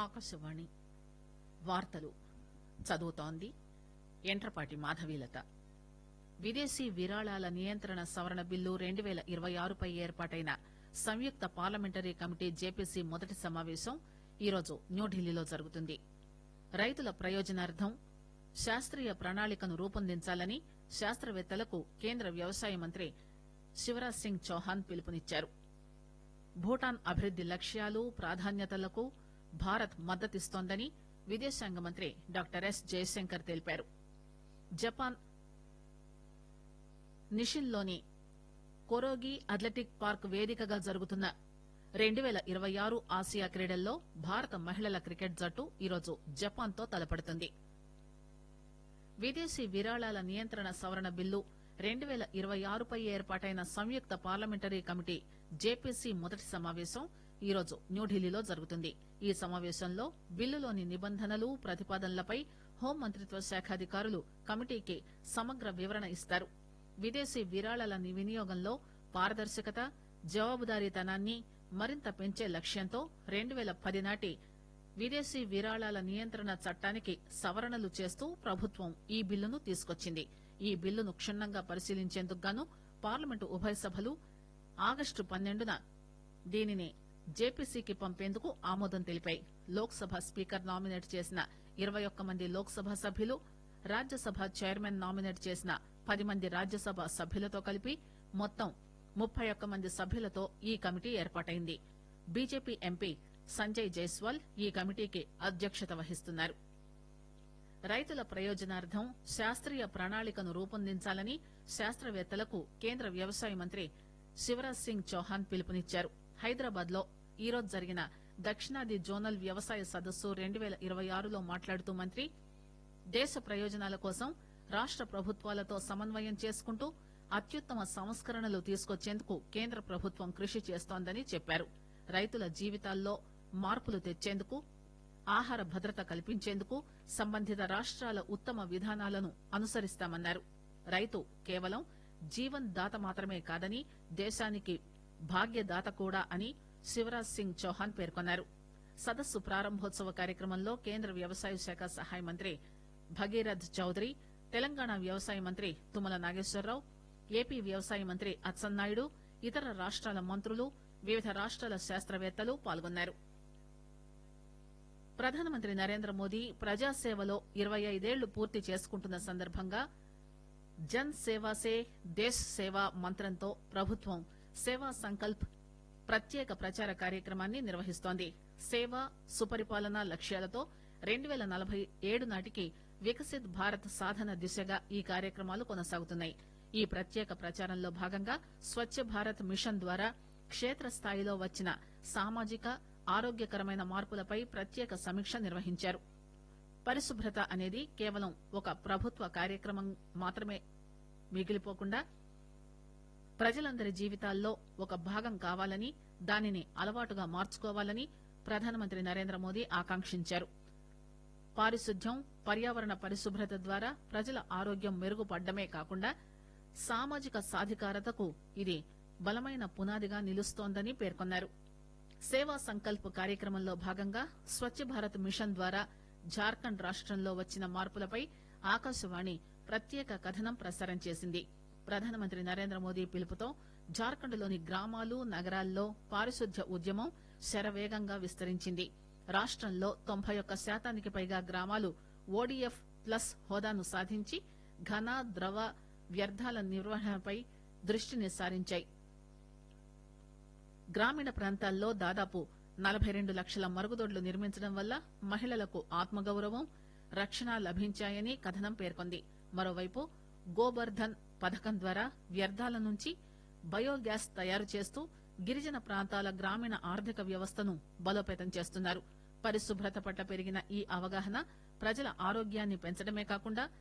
ఆకాశవాణి వార్తలు చదువుతోంది ఎంట్రపాటి మాధవీలత విదేశీ విరాళాల నియంత్రణ సవరణ బిల్లు రెండు పేల ఇరవై ఆరుపై ఏర్పాటైన సంయుక్త పార్లమెంటరీ కమిటీ జేపీసీ మొదటి సమావేశం ఈరోజు న్యూఢిల్లీలో జరుగుతుంది రైతుల ప్రయోజనార్థం శాస్త్రీయ ప్రణాళికను రూపొందించాలని శాస్త్రవేత్తలకు కేంద్ర వ్యవసాయ మంత్రి శివరాజ్ సింగ్ చౌహాన్ పిలుపునిచ్చారు భూటాన్ అభివృద్ది లక్ష్యాలు ప్రాధాన్యతలకు భారత్ మద్దతిస్తోందని విదేశాంగ మంత్రి డాక్టర్ ఎస్ జయశంకర్ తెలిపారు జపాన్ నిషిన్లోని కొరోగి అథ్లెటిక్ పార్క్ వేదికగా జరుగుతున్న రెండు పేల ఇరవై ఆరు ఆసియా క్రీడల్లో భారత మహిళల క్రికెట్ జట్టు ఈరోజు జపాన్ తో తలపడుతుంది విదేశీ విరాళాల నియంత్రణ సవరణ బిల్లు రెండు పేల ఇరవై ఆరుపై ఏర్పాటైన సంయుక్త పార్లమెంటరీ కమిటీ జేపీసీ మొదటి సమావేశం ఈరోజు న్యూఢిల్లీలో జరుగుతుంది ఈ సమావేశంలో బిల్లులోని నిబంధనలు ప్రతిపాదనలపై హోం మంత్రిత్వ శాఖ అధికారులు కమిటీకి సమగ్ర వివరణ ఇస్తారు విదేశీ విరాళాల వినియోగంలో పారదర్శకత జవాబుదారీతనాన్ని మరింత పెంచే లక్ష్యంతో రెండు పేల పది నాటి విదేశీ విరాళాల నియంత్రణ చట్టానికి సవరణలు చేస్తూ ప్రభుత్వం ఈ బిల్లును తీసుకొచ్చింది ఈ బిల్లును క్షుణ్ణంగా పరిశీలించేందుకు గాను పార్లమెంటు ఉభయ సభలు ఆగస్టు పన్నెండున దీనిని జేపీసీకి పంపేందుకు ఆమోదం తెలిపాయి లోక్ సభ స్పీకర్ నామినేట్ చేసిన ఇరవై ఒక్క మంది లోక్ సభ సభ్యులు రాజ్యసభ చైర్మన్ నామినేట్ చేసిన పది మంది రాజ్యసభ సభ్యులతో కలిపి మొత్తం ముప్పై ఒక్క మంది సభ్యులతో ఈ కమిటీ ఏర్పాటైంది బీజేపీ ఎంపీ సంజయ్ జైస్వాల్ ఈ కమిటీకి అధ్యక్షత వహిస్తున్నారు రైతుల ప్రయోజనార్థం శాస్త్రీయ ప్రణాళికను రూపొందించాలని శాస్త్రవేత్తలకు కేంద్ర వ్యవసాయ మంత్రి శివరాజ్ సింగ్ చౌహాన్ పిలుపునిచ్చారు హైదరాబాద్ లో ఈరోజు జరిగిన దక్షిణాది జోనల్ వ్యవసాయ సదస్సు రెండు పేల ఇరవై ఆరులో మాట్లాడుతూ మంత్రి దేశ ప్రయోజనాల కోసం రాష్ట ప్రభుత్వాలతో సమన్వయం చేసుకుంటూ అత్యుత్తమ సంస్కరణలు తీసుకొచ్చేందుకు కేంద్ర ప్రభుత్వం కృషి చేస్తోందని చెప్పారు రైతుల జీవితాల్లో మార్పులు తెచ్చేందుకు ఆహార భద్రత కల్పించేందుకు సంబంధిత రాష్టాల ఉత్తమ విధానాలను అనుసరిస్తామన్నారు రైతు కేవలం జీవన్ దాత మాత్రమే కాదని దేశానికి భాగ్యదాత కూడా అని శివరాజ్ సింగ్ చౌహాన్ పేర్కొన్నారు సదస్సు ప్రారంభోత్సవ కార్యక్రమంలో కేంద్ర వ్యవసాయ శాఖ సహాయ మంత్రి భగీరథ్ చౌదరి తెలంగాణ వ్యవసాయ మంత్రి తుమ్మల నాగేశ్వరరావు ఏపీ వ్యవసాయ మంత్రి అచ్చెన్నాయుడు ఇతర రాష్టాల మంత్రులు వివిధ రాష్టాల శాస్త్రవేత్తలు పాల్గొన్నారు ప్రధానమంత్రి నరేంద్ర మోదీ ప్రజాసేవలో ఇరవై ఐదేళ్లు పూర్తి చేసుకుంటున్న సందర్భంగా జన్ సేవా సే దేశ్ సేవా మంత్రంతో ప్రభుత్వం సేవా సంకల్ప్ ప్రత్యేక ప్రచార కార్యక్రమాన్ని నిర్వహిస్తోంది సేవ సుపరిపాలన లక్ష్యాలతో రెండు పేల నలభై ఏడు నాటికి వికసిత్ భారత్ సాధన దిశగా ఈ కార్యక్రమాలు కొనసాగుతున్నాయి ఈ ప్రత్యేక ప్రచారంలో భాగంగా స్వచ్ఛ భారత్ మిషన్ ద్వారా క్షేత్రస్థాయిలో వచ్చిన సామాజిక ఆరోగ్యకరమైన మార్పులపై ప్రత్యేక సమీక్ష నిర్వహించారు పరిశుభ్రత అనేది కేవలం ఒక ప్రభుత్వ కార్యక్రమం మాత్రమే మిగిలిపోకుండా ప్రజలందరి జీవితాల్లో ఒక భాగం కావాలని దానిని అలవాటుగా మార్చుకోవాలని ప్రధానమంత్రి నరేంద్ర మోదీ ఆకాంక్షించారు పారిశుద్ధ్యం పర్యావరణ పరిశుభ్రత ద్వారా ప్రజల ఆరోగ్యం మెరుగుపడ్డమే కాకుండా సామాజిక సాధికారతకు ఇది బలమైన పునాదిగా నిలుస్తోందని పేర్కొన్నారు సేవా సంకల్ప్ కార్యక్రమంలో భాగంగా స్వచ్ఛ భారత్ మిషన్ ద్వారా జార్ఖండ్ రాష్టంలో వచ్చిన మార్పులపై ఆకాశవాణి ప్రత్యేక కథనం ప్రసారం చేసింది ప్రధానమంత్రి నరేంద్ర మోదీ పిలుపుతో జార్ఖండ్ లోని గ్రామాలు నగరాల్లో పారిశుద్ధ్య ఉద్యమం శరవేగంగా విస్తరించింది రాష్టంలో తొంభై ఒక్క శాతానికి పైగా గ్రామాలు ఓడీఎఫ్ ప్లస్ హోదాను సాధించి ఘన ద్రవ వ్యర్థాల నిర్వహణపై దృష్టిని సారించాయి గ్రామీణ ప్రాంతాల్లో దాదాపు నలభై రెండు లక్షల మరుగుదొడ్లు నిర్మించడం వల్ల మహిళలకు ఆత్మగౌరవం రక్షణ లభించాయని కథనం పేర్కొంది మరోవైపు గోబర్ధన్ పథకం ద్వారా వ్యర్థాల నుంచి బయోగ్యాస్ తయారు చేస్తూ గిరిజన ప్రాంతాల గ్రామీణ ఆర్థిక వ్యవస్థను బలోపేతం చేస్తున్నారు పరిశుభ్రత పట్ల పెరిగిన ఈ అవగాహన ప్రజల ఆరోగ్యాన్ని పెంచడమే కాకుండా